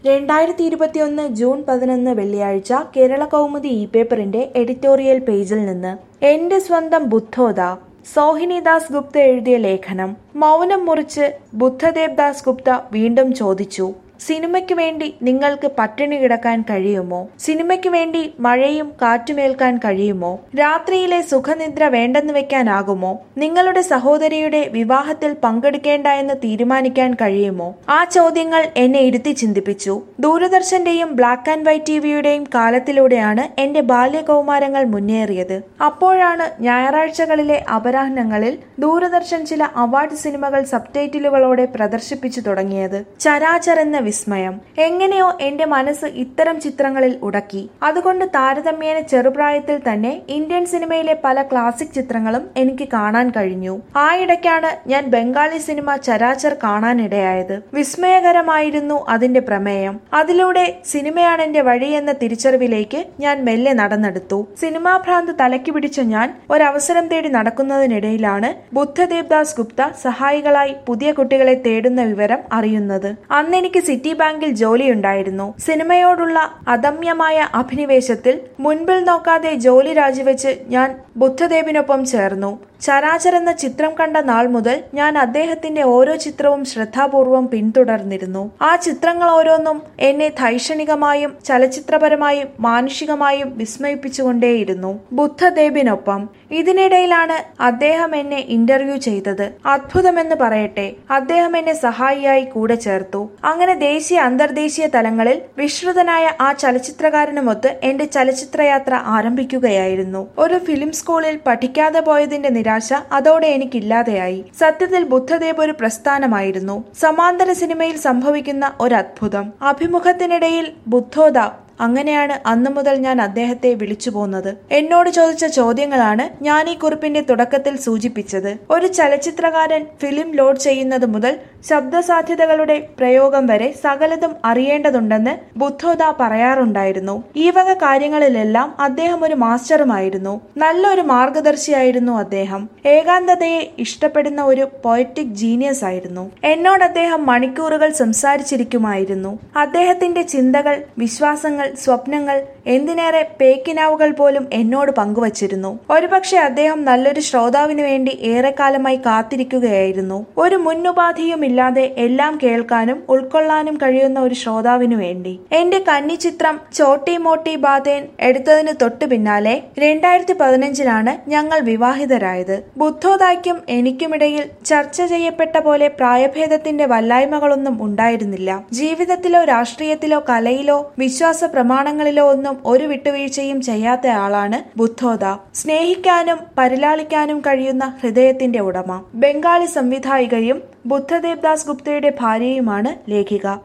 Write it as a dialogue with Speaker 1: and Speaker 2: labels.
Speaker 1: രണ്ടായിരത്തി ഇരുപത്തിയൊന്ന് ജൂൺ പതിനൊന്ന് വെള്ളിയാഴ്ച കേരള കൗമുദി ഇ പേപ്പറിന്റെ എഡിറ്റോറിയൽ പേജിൽ നിന്ന് എന്റെ സ്വന്തം ബുദ്ധോദ സോഹിനി ദാസ് ഗുപ്ത എഴുതിയ ലേഖനം മൗനം മുറിച്ച് ബുദ്ധദേവ് ദാസ് ഗുപ്ത വീണ്ടും ചോദിച്ചു സിനിമയ്ക്ക് വേണ്ടി നിങ്ങൾക്ക് പട്ടിണി കിടക്കാൻ കഴിയുമോ സിനിമയ്ക്ക് വേണ്ടി മഴയും കാറ്റുമേൽക്കാൻ കഴിയുമോ രാത്രിയിലെ സുഖനിദ്ര വേണ്ടെന്ന് വെക്കാനാകുമോ നിങ്ങളുടെ സഹോദരിയുടെ വിവാഹത്തിൽ പങ്കെടുക്കേണ്ട എന്ന് തീരുമാനിക്കാൻ കഴിയുമോ ആ ചോദ്യങ്ങൾ എന്നെ ഇരുത്തി ചിന്തിപ്പിച്ചു ദൂരദർശന്റെയും ബ്ലാക്ക് ആൻഡ് വൈറ്റ് ടിവിയുടെയും കാലത്തിലൂടെയാണ് എന്റെ ബാല്യകൗമാരങ്ങൾ മുന്നേറിയത് അപ്പോഴാണ് ഞായറാഴ്ചകളിലെ അപരാഹ്നങ്ങളിൽ ദൂരദർശൻ ചില അവാർഡ് സിനിമകൾ സബ്ടൈറ്റിലുകളോടെ പ്രദർശിപ്പിച്ചു തുടങ്ങിയത് ചരാചർ എന്ന വിസ്മയം എങ്ങനെയോ എന്റെ മനസ്സ് ഇത്തരം ചിത്രങ്ങളിൽ ഉടക്കി അതുകൊണ്ട് താരതമ്യേന ചെറുപ്രായത്തിൽ തന്നെ ഇന്ത്യൻ സിനിമയിലെ പല ക്ലാസിക് ചിത്രങ്ങളും എനിക്ക് കാണാൻ കഴിഞ്ഞു ആ ഇടയ്ക്കാണ് ഞാൻ ബംഗാളി സിനിമ ചരാചർ കാണാനിടയായത് വിസ്മയകരമായിരുന്നു അതിന്റെ പ്രമേയം അതിലൂടെ സിനിമയാണ് എന്റെ വഴിയെന്ന തിരിച്ചറിവിലേക്ക് ഞാൻ മെല്ലെ നടന്നെടുത്തു സിനിമാ ഭ്രാന്ത് തലയ്ക്ക് പിടിച്ച ഞാൻ ഒരവസരം തേടി നടക്കുന്നതിനിടയിലാണ് ബുദ്ധദേവ് ദാസ് ഗുപ്ത സഹായികളായി പുതിയ കുട്ടികളെ തേടുന്ന വിവരം അറിയുന്നത് അന്ന് എനിക്ക് സിറ്റി ബാങ്കിൽ ജോലിയുണ്ടായിരുന്നു സിനിമയോടുള്ള അദമ്യമായ അഭിനിവേശത്തിൽ മുൻപിൽ നോക്കാതെ ജോലി രാജിവെച്ച് ഞാൻ ബുദ്ധദേവിനൊപ്പം ചേർന്നു ചരാചർ എന്ന ചിത്രം കണ്ട നാൾ മുതൽ ഞാൻ അദ്ദേഹത്തിന്റെ ഓരോ ചിത്രവും ശ്രദ്ധാപൂർവം പിന്തുടർന്നിരുന്നു ആ ചിത്രങ്ങൾ ഓരോന്നും എന്നെ ധൈഷണികമായും ചലച്ചിത്രപരമായും മാനുഷികമായും വിസ്മയിപ്പിച്ചുകൊണ്ടേയിരുന്നു ബുദ്ധദേബിനൊപ്പം ഇതിനിടയിലാണ് അദ്ദേഹം എന്നെ ഇന്റർവ്യൂ ചെയ്തത് അത്ഭുതമെന്ന് പറയട്ടെ അദ്ദേഹം എന്നെ സഹായിയായി കൂടെ ചേർത്തു അങ്ങനെ ദേശീയ അന്തർദേശീയ തലങ്ങളിൽ വിശ്രുതനായ ആ ചലച്ചിത്രകാരനുമൊത്ത് എന്റെ ചലച്ചിത്രയാത്ര ആരംഭിക്കുകയായിരുന്നു ഒരു ഫിലിം സ്കൂളിൽ പഠിക്കാതെ പോയതിന്റെ നിരാശ അതോടെ എനിക്കില്ലാതെയായി സത്യത്തിൽ ബുദ്ധദേവ് ഒരു പ്രസ്ഥാനമായിരുന്നു സമാന്തര സിനിമയിൽ സംഭവിക്കുന്ന ഒരു അത്ഭുതം അഭിമുഖത്തിനിടയിൽ ബുദ്ധോദ അങ്ങനെയാണ് അന്നു മുതൽ ഞാൻ അദ്ദേഹത്തെ വിളിച്ചു പോന്നത് എന്നോട് ചോദിച്ച ചോദ്യങ്ങളാണ് ഞാൻ ഈ കുറിപ്പിന്റെ തുടക്കത്തിൽ സൂചിപ്പിച്ചത് ഒരു ചലച്ചിത്രകാരൻ ഫിലിം ലോഡ് ചെയ്യുന്നത് മുതൽ ശബ്ദസാധ്യതകളുടെ പ്രയോഗം വരെ സകലതും അറിയേണ്ടതുണ്ടെന്ന് ബുദ്ധോദ പറയാറുണ്ടായിരുന്നു ഈ വക കാര്യങ്ങളിലെല്ലാം അദ്ദേഹം ഒരു മാസ്റ്ററുമായിരുന്നു നല്ലൊരു മാർഗദർശിയായിരുന്നു അദ്ദേഹം ഏകാന്തതയെ ഇഷ്ടപ്പെടുന്ന ഒരു പോയറ്റിക് ജീനിയസ് ആയിരുന്നു എന്നോട് അദ്ദേഹം മണിക്കൂറുകൾ സംസാരിച്ചിരിക്കുമായിരുന്നു അദ്ദേഹത്തിന്റെ ചിന്തകൾ വിശ്വാസങ്ങൾ സ്വപ്നങ്ങൾ എന്തിനേറെ പേക്കിനാവുകൾ പോലും എന്നോട് പങ്കുവച്ചിരുന്നു ഒരുപക്ഷെ അദ്ദേഹം നല്ലൊരു ശ്രോതാവിനു വേണ്ടി ഏറെക്കാലമായി കാത്തിരിക്കുകയായിരുന്നു ഒരു മുന്നുപാധിയുമില്ലാതെ എല്ലാം കേൾക്കാനും ഉൾക്കൊള്ളാനും കഴിയുന്ന ഒരു ശ്രോതാവിനു വേണ്ടി എന്റെ കന്നി ചിത്രം ചോട്ടി മോട്ടി ബാതേൻ എടുത്തതിന് തൊട്ടു പിന്നാലെ രണ്ടായിരത്തി പതിനഞ്ചിലാണ് ഞങ്ങൾ വിവാഹിതരായത് ബുദ്ധോദായ്ക്കും എനിക്കുമിടയിൽ ചർച്ച ചെയ്യപ്പെട്ട പോലെ പ്രായഭേദത്തിന്റെ വല്ലായ്മകളൊന്നും ഉണ്ടായിരുന്നില്ല ജീവിതത്തിലോ രാഷ്ട്രീയത്തിലോ കലയിലോ വിശ്വാസ പ്രമാണങ്ങളിലോ ഒന്നും ഒരു വിട്ടുവീഴ്ചയും ചെയ്യാത്ത ആളാണ് ബുദ്ധോദ സ്നേഹിക്കാനും പരിലാളിക്കാനും കഴിയുന്ന ഹൃദയത്തിന്റെ ഉടമ ബംഗാളി സംവിധായികയും ബുദ്ധദേവ് ദാസ് ഗുപ്തയുടെ ഭാര്യയുമാണ് ലേഖിക